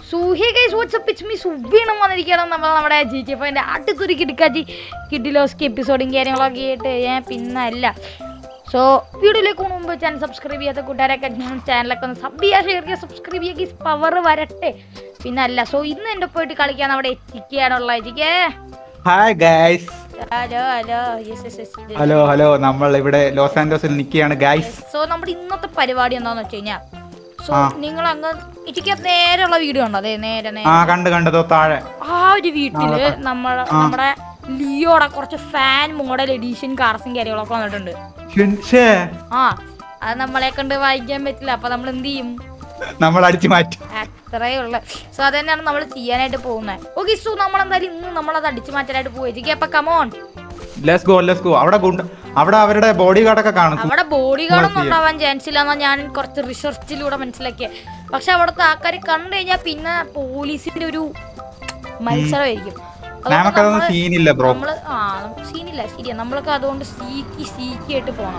സൂഹ്യ guys what's up it's me സുബീണം വന്നിരിക്കണം നമ്മൾ നമ്മുടെ ജി ടി എഫിൻ്റെ അടുത്തൊരു കിടക്കാച്ചി കിഡിലോസ്കി എപ്പിസോഡും കാര്യങ്ങളൊക്കെ ആയിട്ട് ഞാൻ പിന്നെ അല്ല സോ വീഡിയോയിലേക്ക് പോകുന്ന മുമ്പ് ചാനൽ സബ്സ്ക്രൈബ് ചെയ്യാത്ത കൂട്ടുകാരൊക്കെ ചാനലൊക്കെ ഒന്ന് സബ് ചെയ്യുക ഷെയർ ചെയ്യുക സബ്സ്ക്രൈബ് ചെയ്യുക പവർ വരട്ടെ പിന്നെ അല്ല സോ ഇന്ന് എൻ്റെ പോയിട്ട് കളിക്കാൻ നമ്മുടെ എത്തിക്കാനുള്ള എത്തിക്കേ hi guys hello hello yes yes yes hello hello നമ്മൾ ഇവിടെ ലോസ് ആൻഡോസിൽ നിൽക്കുകയാണ് ഗൈസ് സോ നമ്മുടെ ഇന്നത്തെ പരിപാടി എന്താന്ന് വെച്ച് കഴിഞ്ഞാൽ സോ ആ. നിങ്ങൾ അങ്ങ് എനിക്ക് നേരെയുള്ള വീഡിയോ ഉണ്ടോ അതെ നേരെ നേരെ ആ കണ്ട് കണ്ടതോ താഴെ ആ ഒരു വീട്ടില് നമ്മളെ നമ്മുടെ ലിയോടെ കുറച്ച് ഫാൻ മോഡൽ എഡീഷൻ കാർസും കാര്യങ്ങളൊക്കെ വന്നിട്ടുണ്ട് ഷേ ആ അത് നമ്മളെ കൊണ്ട് വായിക്കാൻ പറ്റില്ല അപ്പൊ നമ്മൾ എന്ത് ചെയ്യും നമ്മൾ അടിച്ചു മാറ്റി അത്രേ ഉള്ളു സോ അത് തന്നെയാണ് നമ്മൾ ചെയ്യാനായിട്ട് പോകുന്നത് ഓക്കെ സോ നമ്മൾ എന്തായാലും ഇന്ന് നമ്മളത് അടിച്ചു മാറ്റാനായിട്ട് പോയി അപ്പൊ come on let's go let's go അവിടെ ഗുണ്ട അവിടെ അവരുടെ ബോഡി ഗാർഡൊക്കെ കാണും അവിടെ ബോഡി ഗാർഡൊന്നും ഉണ്ടാവാൻ ചാൻസ് ഇല്ല എന്നാ ഞാൻ കുറച്ച് റിസർച്ചിലൂടെ മനസ്സിലാക്കിയത് പക്ഷെ അവിടുത്തെ ആൾക്കാർ കണ്ടു കഴിഞ്ഞാൽ പിന്നെ പോലീസിന്റെ ഒരു മത്സരമായിരിക്കും അതുകൊണ്ട് നമുക്കതൊന്നും നമ്മള് സീനില്ല ബ്രോ നമ്മള് ആ നമുക്ക് സീനില്ല ശരിയാ നമ്മളൊക്കെ അതുകൊണ്ട് സീക്കി സീക്കി ആയിട്ട് പോണം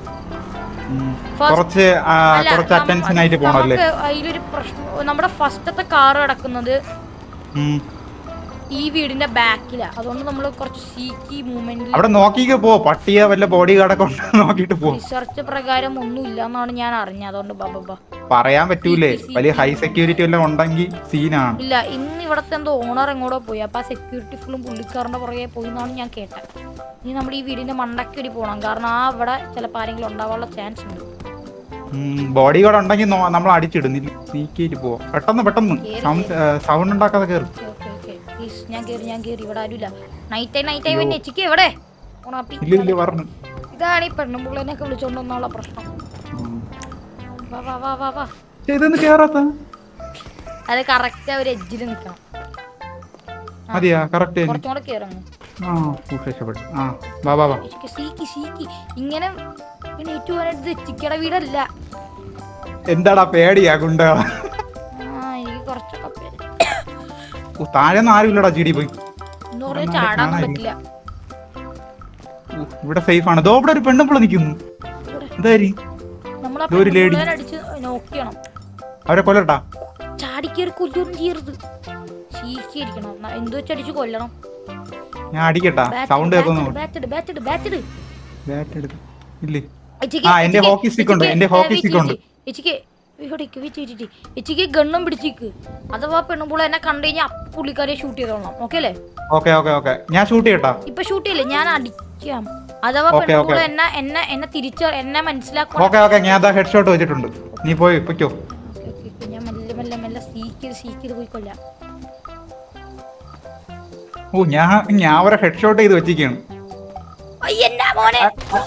First- കുറച്ച് ആ, അല്ല, കുറച്ച് നമ്മ- അറ്റൻഷൻ ആയിട്ട് പോണല്ലേ നമുക്ക് അതിലൊരു പ്രശ്നം നമ്മുടെ ഫസ്റ്റത്തെ കാർ കിടക്കുന്നത് ഉം. ഈ വീടിന്റെ ബാക്കിലാ അതുകൊണ്ട് നമ്മൾ കുറച്ച് സീക്കി മൂവ്മെന്റിൽ അവിടെ നോക്കിക്ക് പോ പട്ടിയ വല്ല ബോഡി ഗാർഡൊക്കെ ഉണ്ട് നോക്കിട്ട് പോ റിസർച്ച് പ്രകാരം ഒന്നും ഇല്ല എന്നാണ് ഞാൻ അറിഞ്ഞത് അതുകൊണ്ട് ബബബ പറയാൻ പറ്റൂലേ വലിയ ഹൈ സെക്യൂരിറ്റി വല്ലതും ഉണ്ടെങ്കിൽ സീനാണ് ഇല്ല ഇന്ന് ഇവിടത്തെ എന്തോ ഓണർ എങ്ങോട്ടോ പോയി അപ്പൊ ആ സെക്യൂരിറ്റി ഫുള്ളും പുള്ളിക്കാരന്റെ പുറകെ പോയി എന്നാണ് ഞാൻ കേട്ടത് ഇനി നമ്മുടെ ഈ വീടിന്റെ മണ്ടയ്ക്ക് ഒരു പോകണം കാരണം ആ അവിടെ ചിലപ്പോൾ ആരെങ്കിലും ഉണ്ടാവാനുള്ള ചാൻസ് ഉണ്ട് ബോഡി ഗാർഡ് ഉണ്ടെങ്കിൽ നോ- നമ്മൾ അടിച്ചിടുന്നില്ല സീക്കിയിട്ട് പോവാം പെട്ടെന്ന് പെട്ടെന്ന് സൗണ്ട് സൗണ്ട് ഉണ്ടാക്കാതെ കയറും ഓക്കെ ഓക്കെ ഓക്കെ പ്ലീസ് ഞാൻ കയറി ഞാൻ കയറി ഇവിടെ ആരുമില്ല നൈറ്റ് ടൈം നൈറ്റ് ടൈം എന്നെ എച്ചിക്ക് എവിടെ ഓണാപ്പി ഇല്ല ഇല്ല പറഞ്ഞു ഇതാണ് ഈ പെണ്ണുമ്പിള്ളേനൊക്കെ വിളിച്ചോണ്ട് വന്നുള്ള പ്രശ്നം വാ വാ വാ വാ വാ ഇതൊന്ന് കേറാത്ത അത് കറക്റ്റ് ആ ഒരു എഡ്ജിൽ നിൽക്കണം മതിയാ കറക്റ്റ് കുറച്ചും കൂടെ കയറങ്ങ് ആ ഓ, രക്ഷപ്പെട്ടു ആ വാ വാ വാ എനിക്ക് സീക്കി സീക്കി ഇങ്ങനെ പിന്നെ ഏറ്റവും അടുത്ത് ചിക്കയുടെ വീടല്ല എന്താടാ പേടിയാ ഗുണ്ടകള ആ എനിക്ക് കുറച്ചൊക്കെ പേര് ഓ താഴെ ഒന്നും ആരും ഇല്ലടാ ജിഡി പോയി എന്ന് പറഞ്ഞാൽ ചാടാൻ പറ്റില്ല ഓ, ഇവിടെ സേഫ് ആണ് ദോ ഇവിടെ ഒരു പെണ്ണുമ്പിള നിൽക്കുന്നു എന്തായി നമ്മളെ ഒരു lady. അടിച്ച് നോക്കിയണം അവരെ കൊല്ലട്ടാ ചാടിക്കേറി കൊല്ലൊന്നും ചെയ്യരുത് സീക്കി അടിക്കണം ന- എന്ത് വെച്ചടിച്ച് കൊല്ലണം ഞാൻ അടിക്കട്ടാ സൗണ്ട് കേൾക്കുന്നു ബാറ്റഡ് ബാറ്റഡ് ബാറ്റഡ് ബാറ്റ് എടുത്ത് ഇല്ലേ ആ, എന്റെ hockey stick ഉണ്ട്, എന്റെ hockey stick ഉണ്ട്. എച്ചിക്ക് ഗണ്ണും പിടിച്ചിക്ക് അഥവാ പെണ്ണുമ്പോൾ എന്നെ കണ്ടു കഴിഞ്ഞാൽ പുള്ളിക്കാരെ ഷൂട്ട് ചെയ്തോളാം ഓക്കെ അല്ലേ ഓക്കെ ഓക്കെ ഓക്കെ ഞാൻ ഷൂട്ട് ചെയ്യട്ടാ ഇപ്പൊ ഷൂട്ട് ചെയ്യില്ലേ ഞാൻ അടിക്കാം അഥവാ Okay, പെണ്ണുമ്പോൾ okay. എന്നെ എന്നെ എന്നെ തിരിച്ച് എന്നെ മനസ്സിലാക്കണം ഓക്കെ ഓക്കെ ഞാൻ അതാ ഹെഡ് ഷോട്ട് വെച്ചിട്ടുണ്ട് നീ പോയി പൊയ്ക്കോ ഓക്കെ ഓക്കെ ഓക്കെ ഞാൻ മെല്ലെ മെല്ലെ മെല്ലെ സീക്ക് ചെയ്ത് സീക്ക് ചെയ്ത് പോയി കൊല്ലാം ഓ ഞാൻ ഞാൻ അവരെ ഹെഡ് ഷോട്ട് ചെയ്ത് വെച്ചിരിക്കുകയാണ് അയ്യന്നാ മോനെ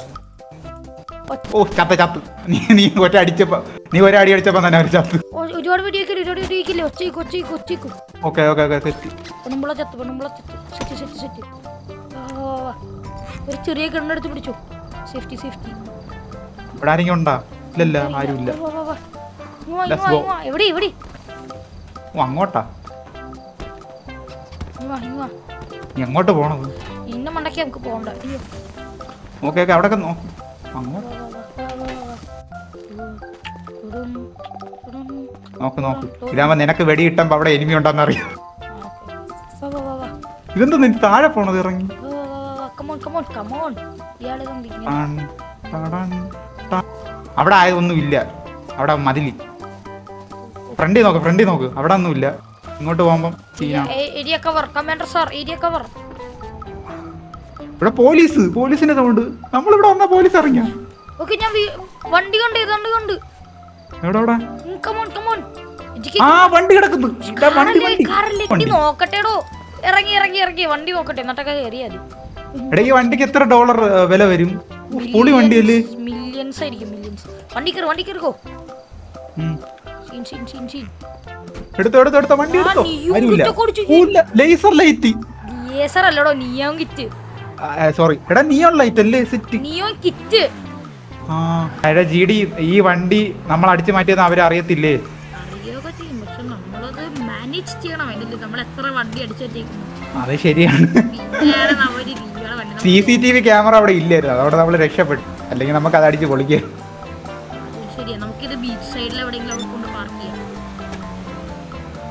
ഓ ചത്ത ചത്ത് നീ നീ ഒറ്റ അടിച്ചപ്പോ നീ ഒരടി അടിച്ചപ്പോ തന്നെ അവർ ചത്ത് ഓ, ഒരുപാട് വെടിയേക്കില്ല ഒരുപാട് വെടിയേക്കില്ല ഒച്ചയ്ക്ക് ഒച്ചയ്ക്ക് ഒച്ചയ്ക്ക് ഓക്കെ ഓക്കെ ഓക്കെ സെറ്റ് പെണ്ണുമ്പള ചത്ത് പെണ്ണുമ്പള ചത്ത് സെറ്റ് സെറ്റ് സെറ്റ് വാ, വാ, വാ. ഒരു ചെറിയ കണ്ണെടുത്ത് പിടിച്ചു സേഫ്റ്റി സേഫ്റ്റി ഇവിടെ ആരെങ്കിലും ഉണ്ടാ ഇല്ലല്ല ആരുമില്ല Let's go. എവിടെ എവിടെ ഓ അങ്ങോട്ടാ ഇങ്ങ് വാ, ഇങ്ങ് വാ. നീ എങ്ങോട്ട് പോണത് ഇന്ന മണ്ടയ്ക്ക് നമുക്ക് പോകണ്ട അയ്യോ ഓക്കെ ഓക്കെ അവിടെ നോ അങ്ങോട്ട് വാ, വാ, വാ, വാ, വാ, വാ. ഉടും, ഉടും. നോക്ക് നോക്ക് ഇതാകുമ്പോ നിനക്ക് വെടി കിട്ടുമ്പോ അവിടെ എനിമി ഉണ്ടെന്ന് അറിയാം ആ, okay. വാ, വാ, വാ, വാ. ഇതെന്താ നീ താഴെ പോണത് ഇറങ്ങി വാ, വാ, വാ, വാ. Come on, come on, come on. ഇയാളിതെന്ത് ഇങ്ങനെ? ടാൻ, ടാടാൻ, ടാ. അവിടെ ആയതൊന്നും ഇല്ല അവിടെ മതിലി ഫ്രണ്ടി നോക്ക് ഫ്രണ്ടി നോക്ക് അവിടെ ഒന്നും ഇല്ല ഇങ്ങോട്ട് പോകുമ്പം സീനാണ് ഏ- area cover commander sir area cover ഇവിടെ പോലീസ് പോലീസിന്റെ സൗണ്ട് നമ്മളിവിടെ വന്ന പോലീസ് ഇറങ്ങിയ ഓക്കെ ഞാൻ വി- വണ്ടി കണ്ട് വണ്ടി കണ്ട് എവിടെ അവിടെ കമോൺ കമോൺ ആ വണ്ടി കിടക്കുന്നു ഇതാ വണ്ടി വണ്ടി കാറിലേക്ക് വണ്ടി നോക്കട്ടെടോ ഇറങ്ങി ഇറങ്ങി ഇറങ്ങി വണ്ടി നോക്കട്ടെ എന്നിട്ടൊക്കെ കയറിയാൽ എടാ ഈ വണ്ടിക്ക് എത്ര ഡോളർ വില വരും ഉഫ്, പൊളി വണ്ടിയല്ലേ മില്യൺസ് ആയിരിക്കും മില്യൺസ് വണ്ടി കയറി വണ്ടി കയറിക്കോ ഉം. സീൻ സീൻ സീൻ സീൻ എടുത്തോ എടുത്തോ എടുത്തോ വണ്ടി ആ, എടുത്തോ നീയും ആരുമില്ല കുറ്റം കുടിച്ചു. ലേസർ ലൈറ്റ് ഡിയേസർ അല്ലടോ നിയോൺ കിറ്റ് സോറി എടാ നിയോൺ ലൈറ്റ് അല്ലേ സെറ്റ് നിയോൺ കിറ്റ് ആ എടാ ജി ഡി ഈ വണ്ടി നമ്മൾ അടിച്ചു മാറ്റിയെന്ന് അവരെ അറിയത്തില്ലേ അറിയുകയൊക്കെ ചെയ്യും പക്ഷെ നമ്മളത് മാനേജ് ചെയ്യണം അതിൽ നമ്മൾ എത്ര വണ്ടി അടിച്ചേക്കുന്നു അത് ശരിയാണ് പിന്നെയാണ് അവര് രീതികളെ വണ്ടി C C T V camera അവിടെ ഇല്ലായിരുന്നു അതോടെ നമ്മൾ രക്ഷപ്പെട്ടു അല്ലെങ്കിൽ നമുക്ക് അത് അടിച്ച് പൊളിക്കാം ശരിയാ നമുക്കിത് ബീച്ച് സൈഡിൽ എവിടെയെങ്കിലും അവിടെ കൊണ്ട് പാർക്ക് ചെയ്യാം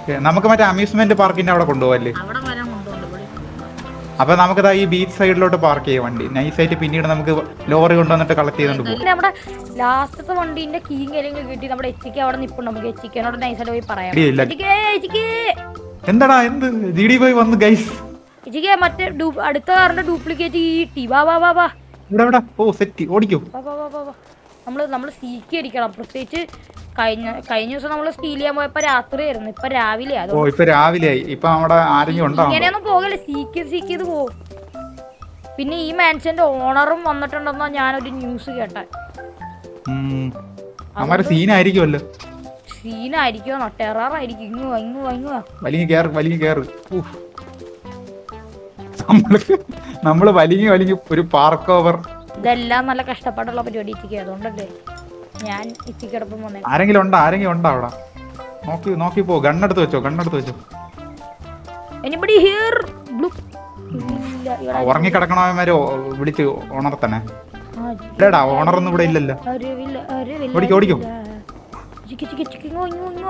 ഓക്കെ നമുക്ക് മറ്റേ അമ്യൂസ്മെന്റ് പാർക്കിന്റെ അവിടെ കൊണ്ടുപോകല്ലേ അവിടെ വരാൻ കൊണ്ടുപോകുന്നുണ്ട് ഇവിടെ അപ്പൊ നമുക്കതാ ഈ ബീച്ച് സൈഡിലോട്ട് പാർക്ക് ചെയ്യാം വണ്ടി നൈസായിട്ട് പിന്നീട് നമുക്ക് ലോറി കൊണ്ടുവന്നിട്ട് കളക്ട് ചെയ്തോണ്ട് പോകും പിന്നെ നമ്മുടെ ലാസ്റ്റത്തെ വണ്ടീന്റെ കീയും കാര്യങ്ങളും കിട്ടി നമ്മുടെ എച്ചിക്ക് അവിടെ നിപ്പുണ്ട് നമുക്ക് എച്ചിക്കനോട് നൈസായിട്ട് പോയി പറയാം ഇടിയില്ല. എച്ചിക്കേ എച്ചിക്ക് എന്താടാ എന്ത് ജി ഡി പോയി വന്ന് ഗൈസ് എച്ചിക്ക് മറ്റേ ഡൂ- അടുത്ത കാറിന്റെ ഡ്യൂപ്ലിക്കേറ്റ് ഈ ടി വാ വാ വാ വാ ഇവിടെ ഇവിടെ ഓ സെറ്റ് ഓടിക്കോ വാ വാ വാ വാ വാ നമ്മൾ നമ്മൾ സീക്കി അടിക്കണം പ്രത്യേകിച്ച് കഴിഞ്ഞ കഴിഞ്ഞ ദിവസം നമ്മൾ സ്റ്റീൽ ചെയ്യാൻ പോയപ്പോ രാത്രിയായിരുന്നു ഇപ്പൊ രാവിലെ ഓ അതുകൊണ്ട് ഇപ്പൊ രാവിലെ ആയി ഇപ്പൊ അവിടെ ആരെങ്കിലും ഉണ്ടാവും ഇങ്ങനെയൊന്നും പോകല്ലേ സീക്കി സീക്ക് ചെയ്ത് പോകും പിന്നെ ഈ മാൻഷന്റെ ഓണറും വന്നിട്ടുണ്ടെന്നാ ഞാനൊരു ന്യൂസ് കേട്ടെ അമ്മാരെ സീനായിരിക്കുമല്ലോ സീനായിരിക്കുമോ ടെററായിരിക്കും ഇങ്ങു വാ, ഇങ്ങു വാ, ഇങ്ങു വാ. വലിയ കേറ് വലിയ കേറ് ഊഫ്. നമ്മള് നമ്മള് വലിയ വലിയ ഒരു പാർക്ക് ഓവർ ഇതെല്ലാം നല്ല കഷ്ടപ്പാടുള്ള പരിപാടി ഇച്ചിക്ക് അതുകൊണ്ടല്ലേ ഞാൻ ഇച്ചിക്കടപ്പം വന്നേ ആരെങ്കിലും ഉണ്ടോ ആരെങ്കിലും ഉണ്ടോ അവിടെ നോക്കി നോക്കി പോ ഗണ്ണെടുത്ത് വെച്ചോ ഗണ്ണെടുത്ത് വെച്ചോ എനിബഡി ഹിയർ ബ്ലൂ ഇല്ല ഇവിടെ ഉറങ്ങിക്കിടക്കണവന്മാരെ വിളിച്ച് ഉണർത്തണേ ആ, ഇല്ലടാ ഓണറൊന്നും ഇവിടെ ഇല്ലല്ലോ അറിവില്ല അറിവില്ല ഓടിക്കോ, ഓടിക്കോ. ചിക്കി ചിക്കി ചിക്കി ഇങ്ങോ ഇങ്ങോ ഇങ്ങോ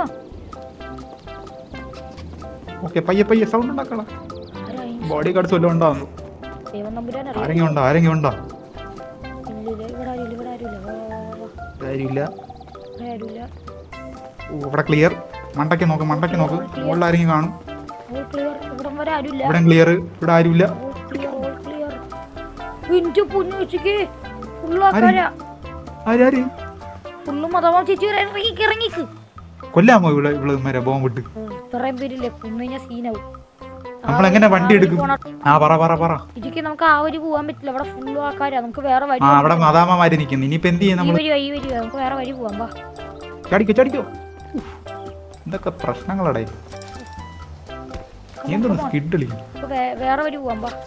ഓക്കെ പയ്യെ പയ്യെ സൗണ്ട് ഉണ്ടാക്കണം ആരായി? ബോഡി ഗാർഡ്സ് വല്ലതും ഉണ്ടാവുന്നു ദൈവം തമ്പുരാൻ അറിയാം ആരെങ്കിലും ഉണ്ടോ ആരെങ്കിലും ഉണ്ടോ ഇല്ല, ഇല്ല, ഇവിടെ ആരുമില്ല ഇവിടെ ആരുമില്ല വാ, വാ, വാ, വാ. കാര്യമില്ല ഇവിടെ ആരുമില്ല ഓ, ഇവിടെ ക്ലിയർ മണ്ടയ്ക്ക് നോക്ക് മണ്ടയ്ക്ക് നോക്ക് മുകളിൽ ആരെങ്കിലും കാണും ഓൾ ക്ലിയർ ഇവിടം വരെ ആരുമില്ല ഇവിടെ ക്ലിയർ ഇവിടെ ആരുമില്ല ഓൾ ക്ലിയർ ഓൾ ക്ലിയർ ഇഞ്ചു പൊന്നു വെച്ചിക്ക് ഫുള്ളാക്കാരാ ആരാര് ഫുള്ള് മതമാ ചേച്ചി വരെ ഇറങ്ങിക്ക് ഇറങ്ങിക്ക് കൊല്ലാമോ ഇവിടെ ഇവിടെ മരെ ബോംബ് വിട്ട് ഇത്രയും പേരില്ലേ കൊന്നു കഴിഞ്ഞാൽ സീനാവും നമ്മളെങ്ങനെ വണ്ടി എടുക്കും ആ പറ പറ പറ ഇതൊക്കെ നമുക്ക് ആ വഴി പോകാൻ പറ്റില്ല അവിടെ ഫുള്ളും ആൾക്കാരാ നമുക്ക് വേറെ വഴി ആ അവിടെ മദാമ്മമാര് നിക്കുന്നു ഇനിയിപ്പോ എന്ത് ചെയ്യും ഈ നമ്മള് വഴി ഈ വഴി നമുക്ക് വേറെ വഴി പോവാം വാ ചടിക്കോ ചടിക്കോ ഉഫ്. എന്തൊക്കെ പ്രശ്നങ്ങളടേ നീ എന്താണ് സ്കിഡ് കളിക്കും നമുക്ക് വേ- വേറെ വഴി പോവാം വാ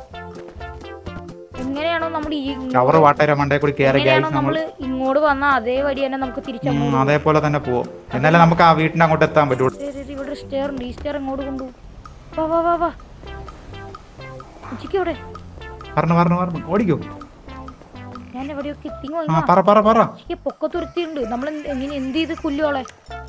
എങ്ങനെയാണോ നമ്മൾ ഈ കവർ വാട്ടര മണ്ടേ കൂടി കയറി എങ്ങനെയാണോ ഗൈസ് നമ്മൾ നമ്മൾ ഇങ്ങോട്ട് വന്ന അതേ വഴി തന്നെ നമുക്ക് തിരിച്ചു ഉം, അതേപോലെ തന്നെ പോവും എന്നാലേ നമുക്ക് ആ വീട്ടിന്റെ അങ്ങോട്ട് എത്താൻ പറ്റുള്ളൂ ഇവിടെ സ്റ്റെയർ ഉണ്ട് ഈ സ്റ്റെയർ ഇങ്ങോട്ട് കൊണ്ടുപോകും വാ വാ വാ വാ ഉച്ചയ്ക്ക് ഇവിടെ പറഞ്ഞു പറഞ്ഞു പറഞ്ഞു ഓടിക്കോ ഞാൻ എവിടെയൊക്കെ എത്തിങ്ങോ ആ പറ പറ പറ ഉച്ചയ്ക്ക് പൊക്കത്തുരുത്തിയുണ്ട് നമ്മൾ എങ്ങനെ എന്ത് ചെയ്ത് കൊല്ലുവോളെ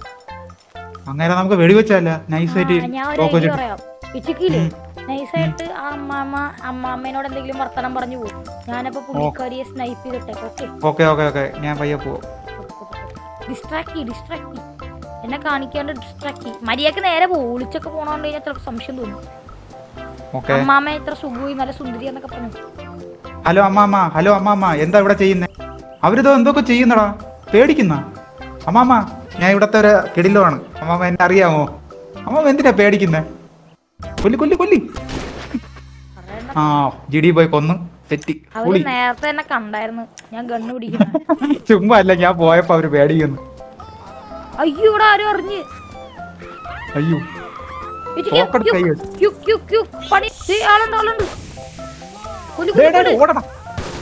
അങ്ങനെ നമുക്ക് വെടിവെച്ചല്ല നൈസായിട്ട് ആ, ഞാൻ ഒരു ഐഡിയ പറയാം ഉച്ചക്കില്ലേ നൈസായിട്ട് ആ അമ്മാമ്മ അമ്മാമ്മേനോട് എന്തെങ്കിലും വർത്തമാനം പറഞ്ഞു പോകും ഞാനപ്പോ പുള്ളിക്കാരിയെ സ്നൈപ്പ് ചെയ്തിട്ടേക്ക് ഓക്കെ ഓക്കെ ഓക്കെ ഓക്കെ ഞാൻ പയ്യെ പോവും ഡിസ്ട്രാക്ട് ഡിസ്ട്രാക്ട് എന്നെ കാണിക്കാണ്ട് ഡിസ്ട്രാക്ട് മര്യാദക്ക് നേരെ പോ ഒളിച്ചൊക്കെ പോണോണ്ട് കഴിഞ്ഞാൽ ചിലപ്പോൾ സംശയം തോന്നും ഓക്കെ അമ്മാമ്മ ഇത്ര സുഖമായി നല്ല സുന്ദരി എന്നൊക്കെ പറഞ്ഞു ഹലോ അമ്മാമ്മ ഹലോ അമ്മാമ്മ എന്താ ഇവിടെ ചെയ്യുന്നേ അവരിതോ എന്തൊക്കെ ചെയ്യുന്നടാ പേടിക്കുന്ന അമ്മാമ്മ ഞാൻ ഇവിടത്തെ ഒരു കിടിലോ ആണ് അമ്മാമ്മ എന്നെ അറിയാമോ അമ്മാമ്മ എന്തിനാ പേടിക്കുന്നേ കൊല്ലി കൊല്ലി കൊല്ലി പറയണ്ട ആ ജി ഡി പോയി കൊന്ന് തെറ്റി അവര് പുളി നേരത്തെ തന്നെ കണ്ടായിരുന്നു ഞാൻ ഗണ്ണ് പിടിക്കുന്ന ചുമ്മാ അല്ല ഞാൻ പോയപ്പോ അവര് പേടിക്കുന്നു അയ്യോ ഇവിടെ ആരും അറിഞ്ഞ് അയ്യോ ഇച്ചിക്ക് പോക്കറ്റ് കൈ ക്യുക്ക്, ക്യുക്ക്, ക്യുക്ക്, ക്യുക്ക്. പണി ദേ, ആളുണ്ട് ആളുണ്ട് കൊല്ലു, ദേ, കൊല്ലു, ദേ, കൊല്ലു. ഓടടാ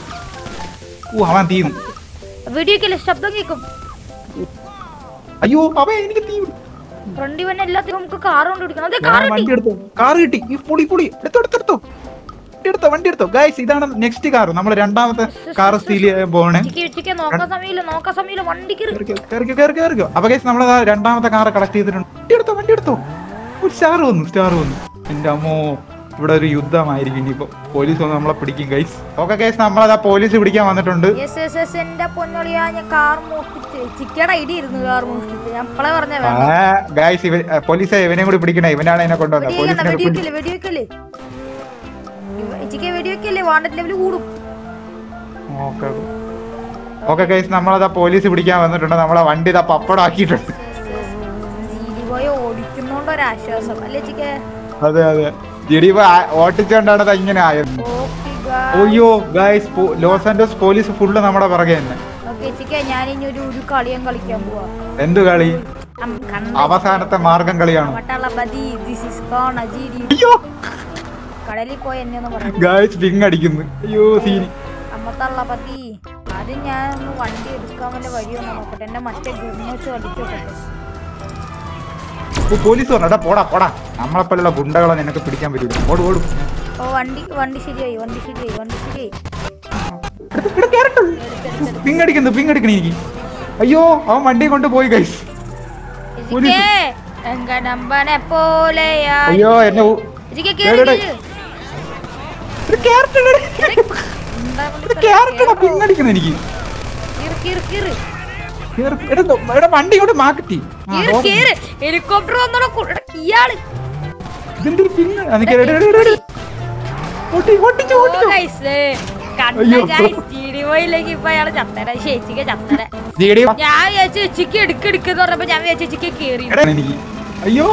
ഓ അവൻ തീർന്നു വെടിവെക്കല്ലേ ശബ്ദം കേൾക്കും അയ്യോ അവൻ എനിക്ക് തീ ഫ്രണ്ട് ഇവൻ എല്ലാത്തിനും നമുക്ക് കാർ കൊണ്ട് എടുക്കണം അതെ ഞാൻ കാർ വണ്ടി എടുത്തു കാർ കിട്ടി ഈ പൊളി പൊളി എടുത്തോ എടുത്തെടുത്തോ വണ്ടി എടുത്തോ വണ്ടി എടുത്തോ ഗൈസ് ഇതാണ് നെക്സ്റ്റ് കാർ നമ്മൾ രണ്ടാമത്തെ കാർ സ്റ്റീൽ ചെയ്യാൻ പോണേ ഉച്ചയ്ക്ക് ഉച്ചയ്ക്ക് നോക്കാൻ സമയമില്ല നോക്കാൻ സമയമില്ല വണ്ടിക്ക് ഇരു. കേറിക്കോ കേറിക്കോ കേറിക്കോ കേറിക്കോ അപ്പൊ ഗൈസ് നമ്മൾ രണ്ടാമത്തെ കാർ കളക്ട് ചെയ്തിട്ടുണ്ട് വണ്ടി എടുത്തോ വണ്ടി എടുത്തോ ഒരു സ്റ്റാർ വന്നു സ്റ്റാർ വന്നു എന്റെ അമ്മോ ഇവിടെ ഒരു യുദ്ധമായിരിക്കും ഇനിയിപ്പോ പോലീസ് വന്ന് നമ്മളെ പിടിക്കും ഗൈസ് ഓക്കെ ഗൈസ് നമ്മളതാ പോലീസ് പിടിക്കാൻ വന്നിട്ടുണ്ട് യെസ് യെസ് യെസ് എന്റെ പൊന്നൊളിയാ ഞാൻ കാർ മോഷ്ടിച്ച് ചിക്കയുടെ ഐഡി ഇരുന്നു കാർ മോഷ്ടിച്ച് ഞാൻ ഇപ്പളെ പറഞ്ഞ വേണ്ട ഗൈസ് ഇവൻ പോലീസ് ഇവനെ കൂടി പിടിക്കണേ ഇവനാണ് എന്നെ കൊണ്ടുവന്നത് വെടിവെക്കണ്ട പോലീസിനെ വെടിവെക്കല്ലേ വെടിവെക്കല്ലേ ചിക്കൻ വെടിവെക്കല്ലേ വാണ്ടഡ് ലെവൽ കൂടും ഓക്കെ ഓക്കെ ഗൈസ് നമ്മളതാ പോലീസ് പിടിക്കാൻ വന്നിട്ടുണ്ട് നമ്മളെ വണ്ടി ഇതാ പപ്പടം ആക്കിയിട്ടുണ്ട് ജീലി പോയ ഓടിക്കുന്നോണ്ട് ഒരു ആശ്വാസം അല്ലേ ചിക്കൻ അതെ അതെ ജിഡി ഓട്ടിച്ചോണ്ടാണ് അത് ഇങ്ങനെ ആയത് അയ്യോ guys Los Santos police full നമ്മുടെ പിറകെ തന്നെ ഓക്കെ ചിക്കൻ ഞാൻ ഇനി ഒരു ഒരു കളിയും കളിക്കാൻ പോവാ എന്ത് കളി അം, കണ്ട അവസാനത്തെ മാർഗം കളിയാണ് മട്ടുള്ള ബദി ദിസ് ഇസ് കോൺ അജീരി അയ്യോ കടലിൽ പോയി എന്നെ ഒന്ന് പറഞ്ഞു ഗൈസ് പിങ് അടിക്കുന്നു അയ്യോ സീനി അമ്മത്തള്ള പതി ആദ്യം ഞാൻ ഒന്ന് വണ്ടി എടുക്കാൻ വല്ല വഴിയൊന്ന് നോക്കട്ടെ എന്റെ മറ്റേ ഗുണ വെച്ച് കളിച്ചോട്ടെ ഓ, പോലീസ് പറഞ്ഞു എടാ പോടാ പോടാ നമ്മളെപ്പോലുള്ള ഗുണ്ടകളെ നിനക്ക് പിടിക്കാൻ പറ്റൂല ഓടും ഓടും ഓ വണ്ടി വണ്ടി ശരിയായി വണ്ടി ശരിയായി വണ്ടി ശരിയായി പിങ് അടിക്കുന്നു പിങ് അടിക്കണ എനിക്ക് അയ്യോ അവൻ വണ്ടി കൊണ്ട് പോയി ഗൈസ് ഇജിക്കേ, എങ്കടമ്പനെ പോലെയാ അയ്യോ എന്നെ ഊ- ഇച്ചിക്ക് ഡേ, കേറി ഡേ, ഇരിക്ക്. ഒരു carrot ഇട്. എന്താ ഒരു carrot ഇടാ, പിന്നടിക്കണം എനിക്ക് കേറ്, കേറ്, കേറ്. കേറ്, എടാ, ദോ- എടാ, വണ്ടി ഇങ്ങോട്ട് മാറ്റി കേറ്, കേറ്. ഹെലികോപ്റ്റർ വന്നോടാ കു- എടാ, ഇയാള് ഇതിന്റെ ഒരു പിന്ന് അത് കേറ്, എടാ, എടാ, എടാ, എടാ. ഓട്ടി, ഓട്ടിച്ചു, ഓ, ഓട്ടിച്ചു. guys, ഏ, കണ്ട അയ്യോ. guys, GDY-ലേക്ക് ഇപ്പൊ അയാള് ചത്തര ചേച്ചിക്ക് ചത്തര ജിഡി ഞാൻ വിചാരിച്ചു ചിക്ക് എടുക്ക് എടുക്കെന്ന് പറഞ്ഞപ്പോ ഞാൻ വിചാരിച്ചു ചിക്ക് കേറി എടാ, എനിക്ക് അയ്യോ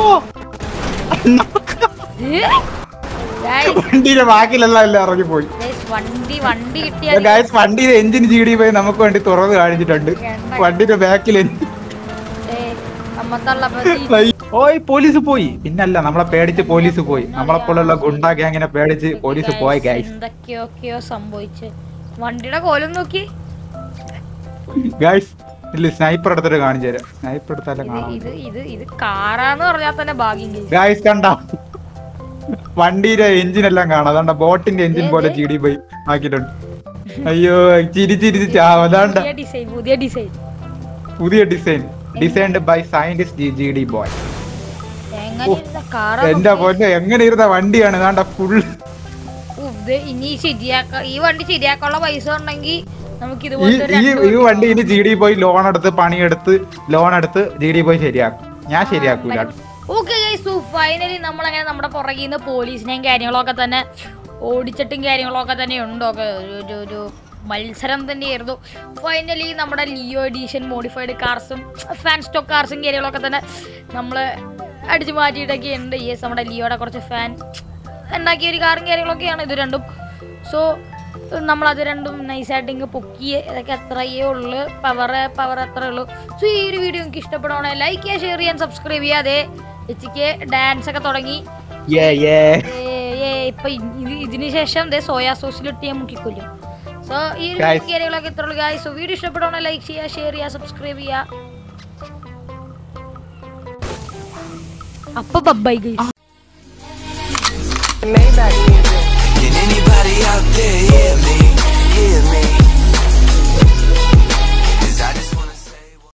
വണ്ടിയുടെ ബാക്കിലെല്ലാം എല്ലാം ഇറങ്ങിപ്പോയി വണ്ടി വണ്ടി കിട്ടിയാൽ ഗായ്സ് വണ്ടിയുടെ എഞ്ചിൻ ജി ഡി പോയി നമുക്ക് വേണ്ടി തുറന്ന് കാണിച്ചിട്ടുണ്ട് വണ്ടിയുടെ ബാക്കിൽ അമ്മത്തള്ള ഓയ് പോലീസ് പോയി പിന്നല്ല നമ്മളെ പേടിച്ച് പോലീസ് പോയി നമ്മളെപ്പോലുള്ള ഗുണ്ടാ ഗ്യാങ്ങിനെ പേടിച്ച് പോലീസ് പോയി ഗായ്സ് എന്തൊക്കെയൊക്കെയോ സംഭവിച്ച് വണ്ടിയുടെ കോലം നോക്കി ഗായ്സ് ഇല്ല സ്നൈപ്പർ എടുത്തിട്ട് കാണിച്ചു തരാം സ്നൈപ്പർ എടുത്താലേ ഇത് കാണാം ഇത് ഇത് ഇത് കാറാന്ന് പറഞ്ഞാൽ തന്നെ ഭാഗ്യം guys. ഗായ്സ് കണ്ട വണ്ടിയുടെ എഞ്ചിൻ എല്ലാം കാണാം അതാണ്ട ബോട്ടിന്റെ എഞ്ചിൻ പോലെ ജി ഡി പോയി ആക്കിയിട്ടുണ്ട് അയ്യോ ചിരി ചിരിച്ച് ചാവും അതാണ്ട പുതിയ ഡിസൈൻ പുതിയ ഡിസൈൻ പുതിയ design designed by scientist G G D boy എങ്ങനെ ഇരുന്ന കാറാ എന്റെ പൊന്നെ എങ്ങനെ ഇരുന്ന വണ്ടിയാണ് ഇതാണ്ട ഫുൾ ഉ, ഇത് ഇനി ശരിയാക്ക ഈ വണ്ടി ശരിയാക്കാനുള്ള പൈസ ഉണ്ടെങ്കിൽ നമുക്ക് ഈ ഇതുപോലത്തെ ഈ രണ്ട് ഈ വണ്ടി ഇനി ജി ഡി പോയി ലോൺ എടുത്ത് പണിയെടുത്ത് ലോൺ എടുത്ത് ജി ഡി പോയി ശരിയാക്കും ഞാൻ ശരിയാക്കൂല ഓക്കെ സോ ഫൈനലി നമ്മൾ അങ്ങനെ നമ്മുടെ പുറകിൽ നിന്ന് പോലീസിനെയും കാര്യങ്ങളൊക്കെ തന്നെ ഓടിച്ചിട്ടും കാര്യങ്ങളൊക്കെ തന്നെ ഉണ്ടൊക്കെ ഒരു ഒരു ഒരു മത്സരം തന്നെയായിരുന്നു ഫൈനലി നമ്മുടെ ലിയോ എഡീഷൻ മോഡിഫൈഡ് കാർസും ഫാൻ സ്റ്റോക്ക് കാർസും കാര്യങ്ങളൊക്കെ തന്നെ നമ്മൾ അടിച്ചു മാറ്റിയിട്ടൊക്കെ ഉണ്ട് യെസ് നമ്മുടെ ലിയോയുടെ കുറച്ച് ഫാൻ ഉണ്ടാക്കിയ ഒരു കാറും കാര്യങ്ങളൊക്കെയാണ് ഇത് രണ്ടും സോ നമ്മളത് രണ്ടും നൈസായിട്ട് ഇങ്ങ് പൊക്കി ഇതൊക്കെ അത്രയേ ഉള്ളൂ പവർ പവർ അത്രയേ ഉള്ളൂ സോ ഈ ഒരു വീഡിയോ എനിക്ക് ഇഷ്ടപ്പെടുവാണെങ്കിൽ ലൈക്ക് ചെയ്യുക ഷെയർ ചെയ്യാൻ സബ്സ്ക്രൈബ് ചെയ്യാതെ എച്ചിക്ക് ഡാൻസ് ഒക്കെ തുടങ്ങി ഏ ഏ ഏ, ഏ, ഇപ്പൊ ഇ- ഇതിന് ശേഷം ദേ സോയാ സോസിലിട്ട് ഞാൻ മുക്കിക്കൊല്ലും സോ ഈ ഒരു Guys. കാര്യങ്ങളൊക്കെ ഇത്ര ഉള്ളൂ ഗായ് സോ വീഡിയോ ഇഷ്ടപ്പെടുവാണെങ്കിൽ ലൈക്ക് ചെയ്യുക ഷെയർ ചെയ്യുക സബ്സ്ക്രൈബ് ചെയ്യുക അപ്പൊ ബൈ ഗൈസ് Maybach